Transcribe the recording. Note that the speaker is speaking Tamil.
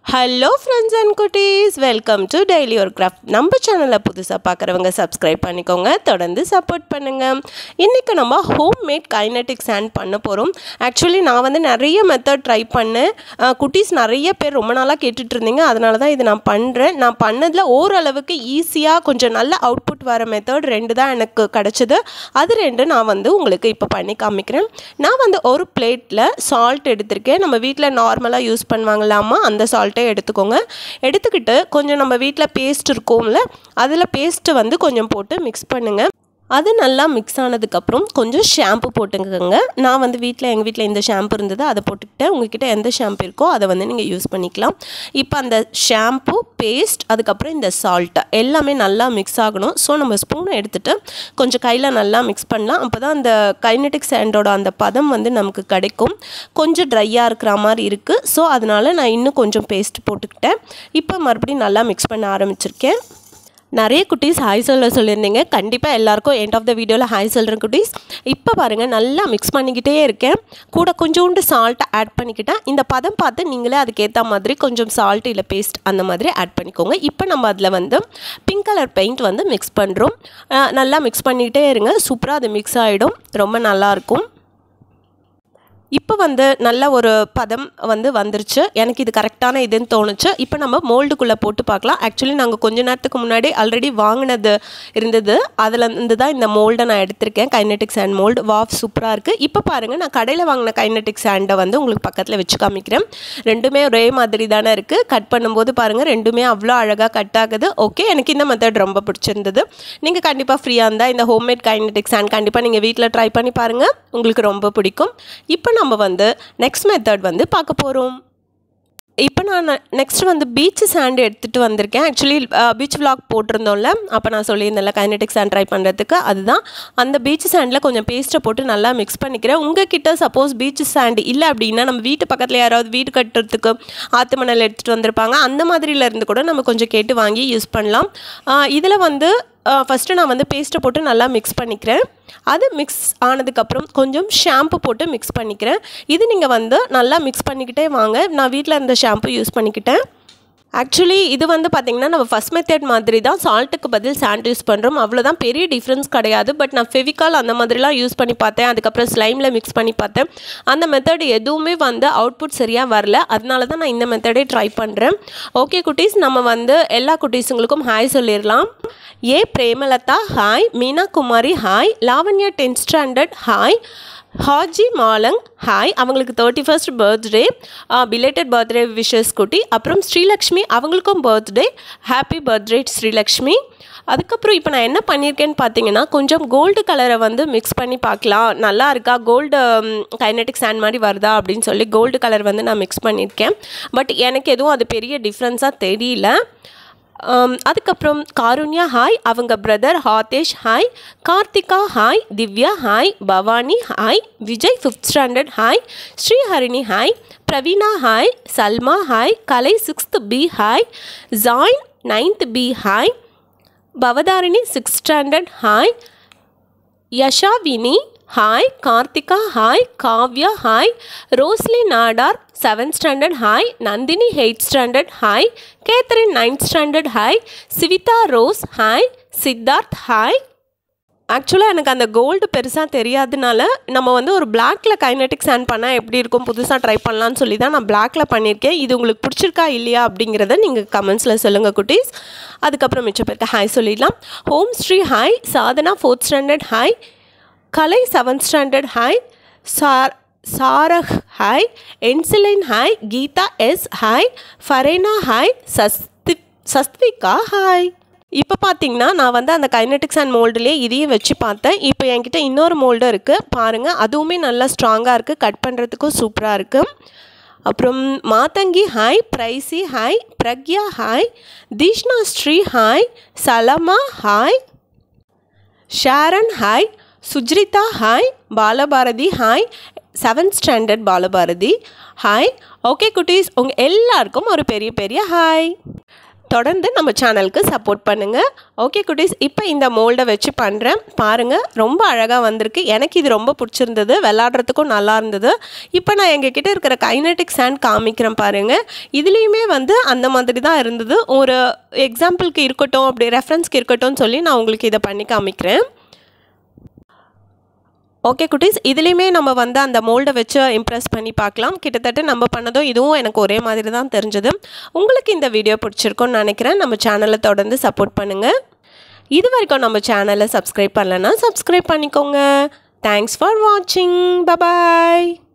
ஹலோ ஃப்ரெண்ட்ஸ் அண்ட் குட்டீஸ் வெல்கம் டு டெய்லி ஒரு கிராஃப்ட் நம்ம சேனலை புதுசாக பார்க்குறவங்க சப்ஸ்கிரைப் பண்ணிக்கோங்க தொடர்ந்து சப்போர்ட் பண்ணுங்கள் இன்றைக்கி நம்ம ஹோம் மேட் கைனட்டிக் சேண்ட் பண்ண போகிறோம் ஆக்சுவலி நான் வந்து நிறைய மெத்தட் ட்ரை பண்ணேன் அஹ், குட்டீஸ் நிறைய பேர் ரொம்ப நாளாக கேட்டுட்டு இருந்தீங்க அதனால தான் இது நான் பண்ணுறேன் நான் பண்ணதில் ஓரளவுக்கு ஈஸியாக கொஞ்சம் நல்ல அவுட்புட் வர மெத்தட் ரெண்டு தான் எனக்கு கிடச்சிது அது ரெண்டு நான் வந்து உங்களுக்கு இப்போ பண்ணி காமிக்கிறேன் நான் வந்து ஒரு பிளேட்டில் சால்ட் எடுத்திருக்கேன் நம்ம வீட்டில் நார்மலாக யூஸ் பண்ணுவாங்களாமா அந்த சால்ட்டை எடுத்துக்கோங்க எடுத்துக்கிட்டு கொஞ்சம் நம்ம வீட்டில் பேஸ்ட் இருக்கும்ல அதில் பேஸ்ட்டு வந்து கொஞ்சம் போட்டு மிக்ஸ் பண்ணுங்கள் அது நல்லா மிக்ஸ் ஆனதுக்கப்புறம் கொஞ்சம் ஷாம்பு போட்டுக்கோங்க நான் வந்து வீட்டில் எங்கள் வீட்டில் இந்த ஷாம்பு இருந்தது அதை போட்டுக்கிட்டேன் உங்ககிட்ட எந்த ஷாம்பு இருக்கோ அதை வந்து நீங்கள் யூஸ் பண்ணிக்கலாம் இப்போ அந்த ஷாம்பு பேஸ்ட் அதுக்கப்புறம் இந்த சால்ட் எல்லாமே நல்லா மிக்ஸ் ஆகணும் ஸோ நம்ம ஸ்பூனை எடுத்துகிட்டு கொஞ்சம் கையில் நல்லா மிக்ஸ் பண்ணலாம் அப்போ தான் அந்த கைனட்டிக் சாண்டோட அந்த பதம் வந்து நமக்கு கிடைக்கும் கொஞ்சம் ட்ரையாக இருக்கிற மாதிரி இருக்குது ஸோ அதனால் நான் இன்னும் கொஞ்சம் பேஸ்ட் போட்டுக்கிட்டேன் இப்போ மறுபடியும் நல்லா மிக்ஸ் பண்ண ஆரம்பிச்சிருக்கேன் நிறைய குட்டீஸ் ஹாய் சொல்ல சொல்லியிருந்தீங்க கண்டிப்பாக எல்லாருக்கும் எண்ட் ஆஃப் த வீடியோவில் ஹாய் சொல்கிறேன் குட்டீஸ் இப்போ பாருங்கள் நல்லா மிக்ஸ் பண்ணிக்கிட்டே இருக்கேன் கூட கொஞ்சோண்டு சால்ட்டை ஆட் பண்ணிக்கிட்டேன் இந்த பதம் பார்த்து நீங்களே அதுக்கேற்ற மாதிரி கொஞ்சம் சால்ட் இல்லை பேஸ்ட் அந்த மாதிரி ஆட் பண்ணிக்கோங்க இப்போ நம்ம அதில் வந்து பிங்க் கலர் பெயிண்ட் வந்து மிக்ஸ் பண்ணுறோம் நல்லா மிக்ஸ் பண்ணிக்கிட்டே இருங்க சூப்பராக அது மிக்ஸ் ஆகிடும் ரொம்ப நல்லாயிருக்கும் இப்போ வந்து நல்ல ஒரு பதம் வந்து வந்துருச்சு எனக்கு இது கரெக்டான இதுன்னு தோணுச்சு இப்போ நம்ம மோல்டுக்குள்ளே போட்டு பார்க்கலாம் ஆக்சுவலி நாங்கள் கொஞ்ச நேரத்துக்கு முன்னாடி ஆல்ரெடி வாங்கினது இருந்தது அதில் இருந்து தான் இந்த மோல்டை நான் எடுத்திருக்கேன் கைனட்டிக் சாண்ட் மோல்டு வாஃப் சூப்பராக இருக்குது இப்போ பாருங்கள் நான் கடையில் வாங்கின கைனட்டிக் சாண்டை வந்து உங்களுக்கு பக்கத்தில் வச்சு காமிக்கிறேன் ரெண்டுமே ஒரே மாதிரி தானே இருக்குது கட் பண்ணும்போது பாருங்கள் ரெண்டுமே அவ்வளோ அழகாக கட் ஆகுது ஓகே எனக்கு இந்த மெத்தட் ரொம்ப பிடிச்சிருந்தது நீங்கள் கண்டிப்பாக ஃப்ரீயாக இருந்தால் இந்த ஹோம்மேட் கைனட்டிக் சாண்ட் கண்டிப்பாக நீங்கள் வீட்டில் ட்ரை பண்ணி பாருங்கள் உங்களுக்கு ரொம்ப பிடிக்கும் இப்போ நம்ம வந்து நெக்ஸ்ட் மெத்தட் வந்து பார்க்க போகிறோம் இப்போ நான் நெக்ஸ்ட் வந்து பீச் சாண்ட் எடுத்துகிட்டு வந்திருக்கேன் ஆக்சுவலி பீச் vlog போட்டிருந்தோம்ல அப்போ நான் சொல்லியிருந்தேன்ல கைனட்டிக் சாண்ட் ட்ரை பண்ணுறதுக்கு அதுதான் அந்த பீச் சாண்டில் கொஞ்சம் பேஸ்ட்டை போட்டு நல்லா மிக்ஸ் பண்ணிக்கிறேன் உங்ககிட்ட சப்போஸ் பீச் சாண்ட் இல்லை அப்படின்னா நம்ம வீட்டு பக்கத்தில் யாராவது வீடு கட்டுறதுக்கு ஆற்று மணல் எடுத்துகிட்டு வந்திருப்பாங்க அந்த மாதிரில இருந்து கூட நம்ம கொஞ்சம் கேட்டு வாங்கி யூஸ் பண்ணலாம் இதில் வந்து ஃபஸ்ட்டு நான் வந்து பேஸ்ட்டை போட்டு நல்லா மிக்ஸ் பண்ணிக்கிறேன் அது மிக்ஸ் ஆனதுக்கப்புறம் கொஞ்சம் ஷாம்பு போட்டு மிக்ஸ் பண்ணிக்கிறேன் இது நீங்கள் வந்து நல்லா மிக்ஸ் பண்ணிக்கிட்டே வாங்க நான் வீட்டில் இருந்த ஷாம்பு யூஸ் பண்ணிக்கிட்டேன் ஆக்சுவலி இது வந்து பார்த்திங்கன்னா நம்ம ஃபஸ்ட் மெத்தட் மாதிரி தான் சால்ட்டுக்கு பதில் சாண்ட் யூஸ் பண்ணுறோம் அவ்வளோதான் பெரிய டிஃப்ரென்ஸ் கிடையாது பட் நான் ஃபெவிகால் அந்த மாதிரிலாம் யூஸ் பண்ணி பார்த்தேன் அதுக்கப்புறம் ஸ்லைமில் மிக்ஸ் பண்ணி பார்த்தேன் அந்த மெத்தட் எதுவுமே வந்து அவுட்புட் சரியாக வரல அதனால தான் நான் இந்த மெத்தடே ட்ரை பண்ணுறேன் ஓகே குட்டீஸ் நம்ம வந்து எல்லா குட்டீஸுங்களுக்கும் ஹாய் சொல்லிடலாம் ஏ Premalatha hi Meena Kumari hi Lavanya tenth standard hi Haji Malang hi அவங்களுக்கு thirty first birthday belated birthday wishes குட்டி அப்புறம் ஸ்ரீலக்ஷ்மி அவங்களுக்கும் பர்த்டே ஹாப்பி பர்த்டே ஸ்ரீலக்ஷ்மி அதுக்கப்புறம் இப்போ நான் என்ன பண்ணியிருக்கேன்னு பார்த்தீங்கன்னா கொஞ்சம் கோல்டு கலரை வந்து மிக்ஸ் பண்ணி பார்க்கலாம் நல்லா இருக்கா கோல்டு கைனட்டிக் சாண்ட் மாதிரி வருதா அப்படின்னு சொல்லி கோல்டு கலர் வந்து நான் மிக்ஸ் பண்ணியிருக்கேன் பட் எனக்கு எதுவும் அது பெரிய டிஃப்ரென்ஸாக தெரியல Um, அதுக்கப்புறம் காருண்யா ஹாய் அவங்க brother Hathesh hi Karthika hi Divya hi Bhavani hi Vijay fifth standard hi Sriharini hi Praveena hi Salma hi Kalai sixth B hi ஜாயின் ninth B hi Bhavatharini sixth standard hi Yashavini hi Karthika hi Kavya hi Rosly Nadar seventh standard hi Nandini eight standard hi Catherine ninth standard hi Sivitha Rose hi Siddharth hi ஆக்சுவலாக எனக்கு அந்த கோல்டு பெருசாக தெரியாதனால நம்ம வந்து ஒரு பிளாக்ல கைனட்டிக் சாண்ட் பண்ணால் எப்படி இருக்கும் புதுசாக ட்ரை பண்ணலான்னு சொல்லி தான் நான் பிளாக்ல பண்ணியிருக்கேன் இது உங்களுக்கு பிடிச்சிருக்கா இல்லையா அப்படிங்கிறத நீங்கள் கமெண்ட்ஸில் சொல்லுங்கள் குட்டீஸ் அதுக்கப்புறம் மிச்ச பேருக்கு ஹாய் சொல்லிடலாம் ஹோம் Sri hi Sadhana fourth standard hi Kalai seventh standard hi sir Sarah hi என்சிலைன் hi Geetha S hi Farena hi சஸ்தி சஸ்திகா ஹாய் இப்போ பார்த்தீங்கன்னா நான் வந்து அந்த கைனட்டிக்ஸ் அண்ட் மோல்டுலேயே இதையும் வச்சு பார்த்தேன் இப்போ என்கிட்ட இன்னொரு மோல்டு இருக்குது பாருங்கள் அதுவுமே நல்லா ஸ்ட்ராங்காக இருக்குது கட் பண்ணுறதுக்கும் சூப்பராக இருக்குது அப்புறம் Mathangi hi Pricy hi Pragya hi Theeshna Sri hi Salma hi Sharon hi Sujritha hi Balabharathi hi seventh standard Balabharathi hi okay குட்டீஸ் உங்கள் எல்லாருக்கும் ஒரு பெரிய பெரிய ஹாய் தொடர்ந்து நம்ம சேனலுக்கு சப்போர்ட் பண்ணுங்கள் ஓகே குட்டீஸ் இப்போ இந்த மோல்டை வச்சு பண்ணுறேன் பாருங்கள் ரொம்ப அழகாக வந்திருக்கு எனக்கு இது ரொம்ப பிடிச்சிருந்தது விளாட்றதுக்கும் நல்லா இருந்தது இப்போ நான் எங்ககிட்ட இருக்கிற கைனட்டிக் சேண்ட் காமிக்கிறேன் பாருங்கள் இதுலேயுமே வந்து அந்த மாதிரி தான் இருந்தது ஒரு எக்ஸாம்பிளுக்கு இருக்கட்டும் அப்படி ரெஃபரன்ஸ்க்கு இருக்கட்டும்னு சொல்லி நான் உங்களுக்கு இதை பண்ணி காமிக்கிறேன் ஓகே குட்டீஸ் இதுலேயுமே நம்ம வந்து அந்த மோல்டை வச்சு இம்ப்ரெஸ் பண்ணி பார்க்கலாம் கிட்டத்தட்ட நம்ம பண்ணதும் இதுவும் எனக்கு ஒரே மாதிரி தான் தெரிஞ்சது உங்களுக்கு இந்த வீடியோ பிடிச்சிருக்கும்னு நினைக்கிறேன் நம்ம சேனலை தொடர்ந்து சப்போர்ட் பண்ணுங்கள் இது வரைக்கும் நம்ம சேனலை சப்ஸ்கிரைப் பண்ணலன்னா சப்ஸ்கிரைப் பண்ணிக்கோங்க தேங்க்ஸ் ஃபார் வாட்சிங் பபாய்